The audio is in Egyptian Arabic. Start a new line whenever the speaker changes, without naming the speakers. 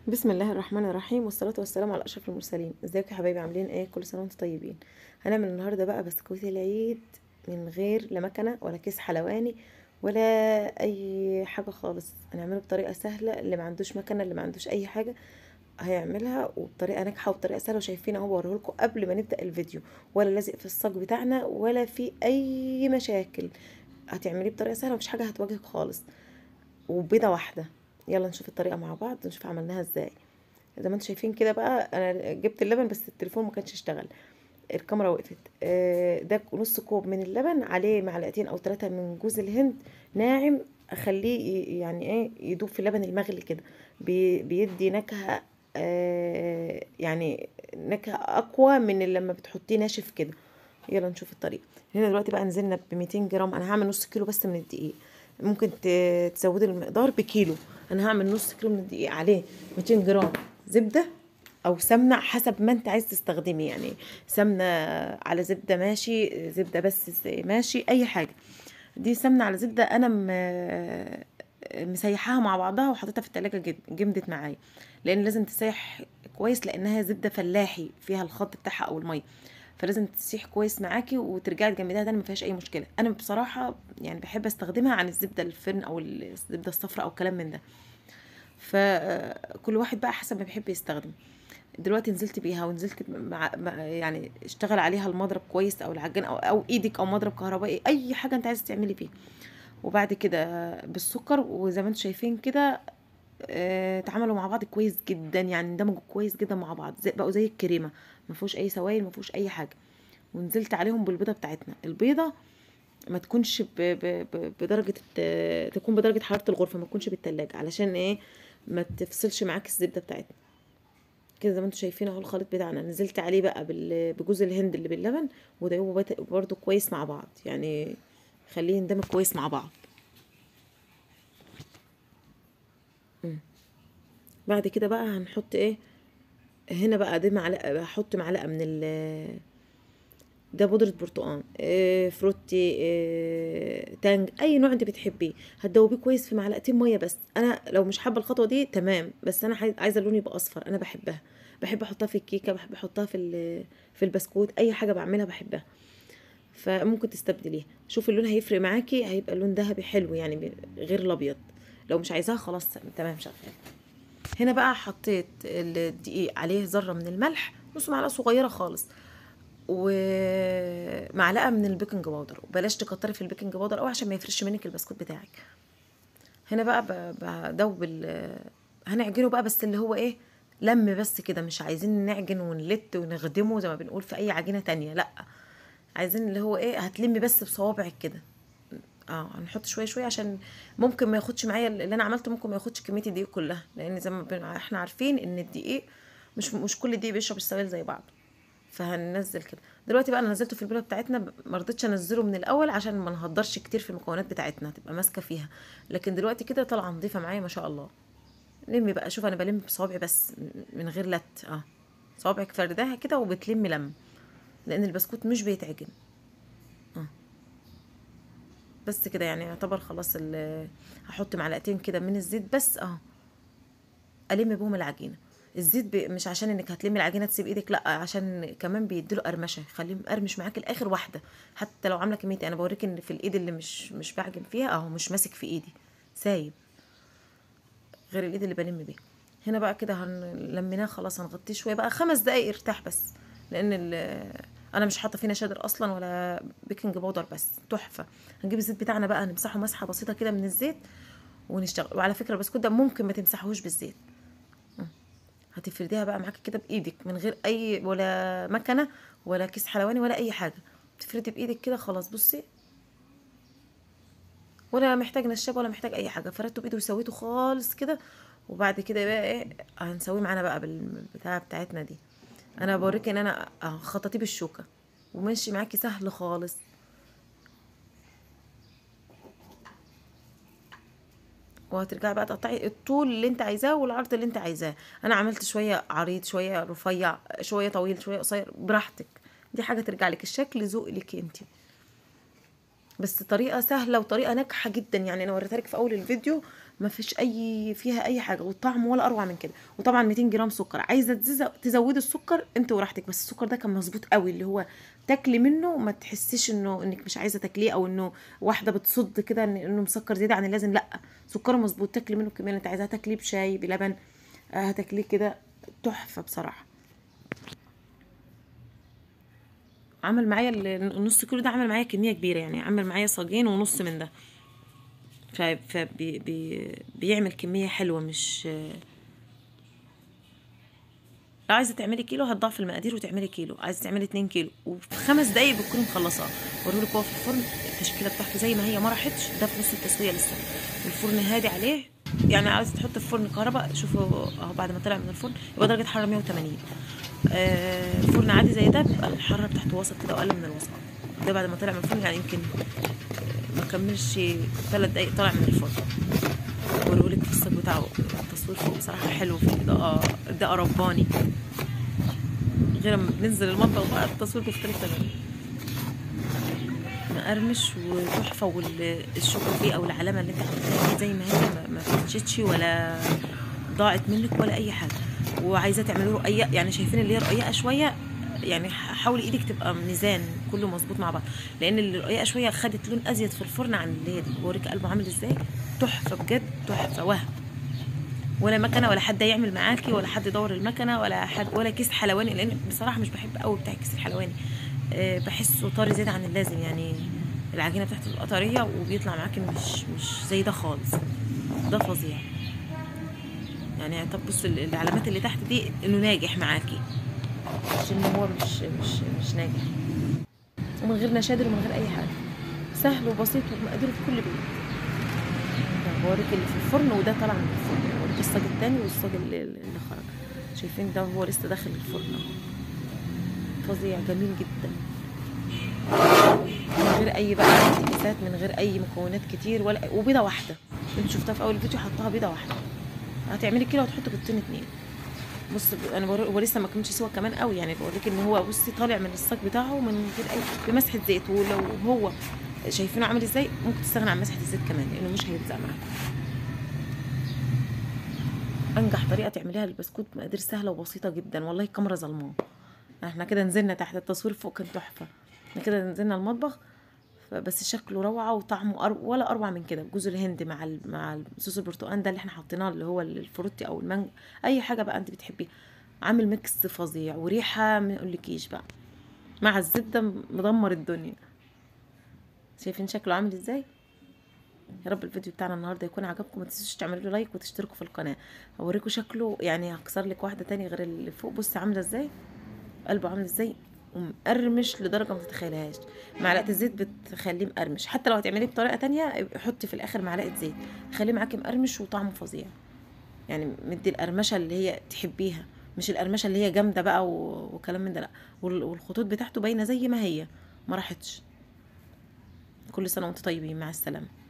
بسم الله الرحمن الرحيم والصلاة والسلام على أشرف المرسلين ازيكم يا حبايبي عاملين ايه كل سنة وانتم طيبين هنعمل النهاردة بقى بسكويت العيد من غير لا مكنة ولا كيس حلواني ولا أي حاجة خالص هنعمله بطريقة سهلة اللي ما عندوش مكنة اللي ما عندوش أي حاجة هيعملها وبطريقة ناجحة وبطريقة سهلة وشايفين اهو بوريهولكم قبل ما نبدأ الفيديو ولا لازق في الصاج بتاعنا ولا في أي مشاكل هتعمليه بطريقة سهلة ومفيش حاجة هتواجهك خالص وبيضة واحدة يلا نشوف الطريقة مع بعض نشوف عملناها ازاي زي ما انتم شايفين كده بقى انا جبت اللبن بس التليفون ما كانش اشتغل الكاميرا وقفت آه، ده نص كوب من اللبن عليه معلقتين او ثلاثة من جوز الهند ناعم اخليه ي- يعني ايه يدوب في اللبن المغلي كده بي- بيدي نكهة آه، يعني نكهة اقوى من اللي لما بتحطيه ناشف كده يلا نشوف الطريقة هنا دلوقتي بقى نزلنا ب 200 جرام انا هعمل نص كيلو بس من الدقيق ممكن ت- تزودي المقدار بكيلو انا هعمل نص كيلو من الدقيق عليه 200 جرام زبده او سمنه حسب ما انت عايز تستخدمي يعني سمنه على زبده ماشي زبده بس ماشي اي حاجه دي سمنه على زبده انا م- مسيحاها مع بعضها وحطيتها في التلاجة جد جمدت معايا لان لازم تسيح كويس لانها زبده فلاحي فيها الخط بتاعها او الميه فلازم تسيح كويس معاكي وترجعي تجمديها تاني ما فيهاش اي مشكله انا بصراحه يعني بحب استخدمها عن الزبده الفرن او الزبده الصفراء او كلام من ده فكل واحد بقى حسب ما بيحب يستخدم دلوقتي نزلت بيها ونزلت مع مع- يعني اشتغل عليها المضرب كويس او العجان او او ايدك او مضرب كهربائي اي حاجه انت عايزه تعملي فيه وبعد كده بالسكر وزي ما انتم شايفين كده آه، اتعاملوا مع بعض كويس جدا يعني اندمجوا كويس جدا مع بعض زي بقوا زي الكريمه ما فيهوش اي سوائل ما فيهوش اي حاجه ونزلت عليهم بالبيضه بتاعتنا البيضه ما تكونش ب... ب... ب... بدرجه الت- تكون بدرجه حراره الغرفه ما تكونش بالتلاجة علشان ايه ما تفصلش معاك الزبده بتاعتنا كده زي ما انتم شايفين اهو الخليط بتاعنا نزلت عليه بقى بال... بجوز الهند اللي باللبن وده برضو كويس مع بعض يعني خليه يندمج كويس مع بعض بعد كده بقى هنحط ايه هنا بقى دي معلقه هحط معلقه من ال ده بودرة برتقال إيه فروتي إيه تانج اي نوع انت بتحبيه هتدوبيه كويس في معلقتين ميه بس انا لو مش حابه الخطوه دي تمام بس انا عايز- عايزه اللون يبقى اصفر انا بحبها بحب احطها في الكيكه بحب احطها في ال- في البسكوت اي حاجه بعملها بحبها فممكن تستبدليها شوفي اللون هيفرق معاكي هيبقى اللون ذهبي حلو يعني ب- غير الابيض لو مش عايزاها خلاص تمام شغال هنا بقى حطيت الدقيق عليه ذره من الملح نص معلقه صغيره خالص ومعلقه من البيكنج باودر وبلاش تكتري في البيكنج باودر قوي عشان ما يفرش منك البسكوت بتاعك هنا بقى ب- بدوب ال هنعجنه بقى بس اللي هو ايه لم بس كده مش عايزين نعجن ونلت ونخدمه زي ما بنقول في اي عجينه تانية لا عايزين اللي هو ايه هتلمي بس بصوابعك كده اه هنحط شويه شويه عشان ممكن ما ياخدش معايا اللي انا عملته ممكن ما ياخدش كميه الدقيق كلها لان زي ما بن- احنا عارفين ان الدقيق مش مش كل الدقيق بيشرب السوائل زي بعض فهننزل كده دلوقتي بقى انا نزلته في البيضه بتاعتنا ما رضيتش انزله من الاول عشان ما نهدرش كتير في المكونات بتاعتنا تبقى ماسكه فيها لكن دلوقتي كده طالعه نظيفه معايا ما شاء الله لمي بقى شوف انا بلم بصوابعي بس من غير لت اه صوابعك فرداها كده وبتلمي لم لان البسكوت مش بيتعجن بس كده يعني يعتبر خلاص ال- هحط معلقتين كده من الزيت بس اه الم بهم العجينه الزيت بي مش عشان انك هتلمي العجينه تسيب ايدك لا عشان كمان بيديله قرمشه يخليه مقرمش معاك الاخر واحده حتى لو عامله كميه انا بوريك ان في الايد اللي مش مش بعجن فيها اهو مش ماسك في ايدي سايب غير الايد اللي بلم بيها هنا بقى كده هن... لميناه خلاص هنغطيه شويه بقى خمس دقايق ارتاح بس لان ال... انا مش حاطه فيه نشادر اصلا ولا بيكنج باودر بس تحفه هنجيب الزيت بتاعنا بقى نمسحه مسحه بسيطه كده من الزيت ونشتغل وعلى فكره البسكوت ده ممكن ما تمسحوش بالزيت هتفرديها بقى معاكي كده بايدك من غير اي ولا مكنه ولا كيس حلواني ولا اي حاجه تفردي بايدك كده خلاص بصي ولا محتاج نشاب ولا محتاج اي حاجه فردته بايده وسويته خالص كده وبعد كده بقى ايه هنسويه معانا بقى بالبتاعه بتاعتنا دي انا بوريك ان انا اه خططيه بالشوكه وماشي معاكي سهل خالص وهترجعي بقى تقطعي الطول اللي انت عايزاه والعرض اللي انت عايزاه انا عملت شويه عريض شويه رفيع شويه طويل شويه قصير براحتك دي حاجه ترجع لك الشكل ذوق لك انت بس طريقه سهله وطريقه ناجحه جدا يعني انا وريتها لك في اول الفيديو ما فيش اي فيها اي حاجه والطعم ولا اروع من كده وطبعا 200 جرام سكر عايزه تزز- تزودي السكر انت وراحتك بس السكر ده كان مظبوط قوي اللي هو تاكلي منه ما تحسيش انه انك مش عايزه تاكليه او انه واحده بتصد كده إن- انه مسكر زياده عن اللازم لا سكره مظبوط تاكلي منه الكميه اللي انت عايزاها تاكليه بشاي بلبن آه، هتاكليه كده تحفه بصراحه عمل معايا ال- النص كيلو ده عمل معايا كميه كبيره يعني عمل معايا صاجين ونص من ده ف فبي بي بيعمل كميه حلوه مش لو عايزه تعملي كيلو هتضاعفي المقادير وتعملي كيلو عايزه تعملي 2 كيلو وفي خمس دقايق بتكوني مخلصاه وريهولك هو في الفرن التشكيله بتاعته زي ما هي ما راحتش ده في نص التسويه لسه والفرن هادي عليه يعني عايزه تحط في فرن كهرباء شوفوا اهو بعد ما طلع من الفرن يبقى درجه حراره 180 آه فرن عادي زي ده بيبقى الحراره بتاعته وسط كده واقل من الوسط ده بعد ما طلع من الفرن يعني يمكن ما كملش ثلاث دقايق طلع من الفرن وريهولك في الصاج بتاعه التصوير فوق بصراحه حلو في الاضاءه الاضاءه رباني غير لما بننزل المطبخ بقى التصوير بيختلف تماما مقرمش وتحفه والشوكه فيه او العلامه اللي انت حطيتها دي زي ما هي ما- ما فتشتش ولا ضاعت منك ولا اي حاجه وعايزه تعملي رقيق يعني شايفين اللي هي رقيقه شويه يعني ح- حاولي ايدك تبقى ميزان كله مظبوط مع بعض لان اللي رقيقه شويه خدت لون ازيد في الفرن عن اللي هي دي بوريك قلبه عامل ازاي تحفه بجد تحفه وهم ولا مكنه ولا حد يعمل معاكي ولا حد يدور المكنه ولا حد ولا كيس حلواني لان بصراحه مش بحب قوي بتاع الكيس الحلواني أه بحسه طري زياده عن اللازم يعني العجينه بتاعته بتبقى طريه وبيطلع معاكي مش مش زي ده خالص ده فظيع يعني طب بص ال- العلامات اللي تحت دي انه ناجح معاكي مش ان هو مش مش مش ناجح ومن غير نشادر ومن غير اي حاجه سهل وبسيط ومقدور في كل بيت ده بوريك اللي في الفرن وده طالع من الفرن بوريك الصاج التاني والصاج اللي, اللي خرج شايفين ده هو لسه داخل الفرن أهو. فظيع جميل جدا من غير اي بقى افتكاسات من غير اي مكونات كتير ولا وبيضه واحده انت شفتها في اول الفيديو حطها بيضه واحده هتعملي كده وتحطي بيضتين اتنين بص انا بوري هو لسه ما كملش سوا كمان قوي يعني بوريك ان هو بصي طالع من الصاج بتاعه من غير اي بمسحه زيت ولو هو شايفينه عامل ازاي ممكن تستغنى عن مسحه الزيت كمان لانه مش هيلزق معاك انجح طريقه تعمليها البسكوت مقادير سهله وبسيطه جدا والله الكاميرا ظلماه احنا كده نزلنا تحت التصوير فوق كان تحفه احنا كده نزلنا المطبخ بس شكله روعه وطعمه أر... ولا اروع من كده جوز الهند مع ال... مع صوص البرتقال ده اللي احنا حاطيناه اللي هو الفروتي او المانجو اي حاجه بقى انت بتحبيها عامل ميكس فظيع وريحه ما اقولكيش بقى مع الزبده مدمر الدنيا شايفين شكله عامل ازاي يا رب الفيديو بتاعنا النهارده يكون عجبكم ما تنسوش تعملوا له لايك وتشتركوا في القناه هوريكم شكله يعني هكسر لك واحده تاني غير اللي فوق بصي عامله ازاي قلبه عامل ازاي ومقرمش لدرجه ما تتخيلهاش معلقه الزيت بتخليه مقرمش حتى لو هتعمليه بطريقه تانية حطي في الاخر معلقه زيت خليه معاكي مقرمش وطعمه فظيع يعني مدي القرمشه اللي هي تحبيها مش القرمشه اللي هي جامده بقى و- وكلام من ده لا وال- والخطوط بتاعته باينه زي ما هي ما راحتش كل سنه وانتم طيبين مع السلامه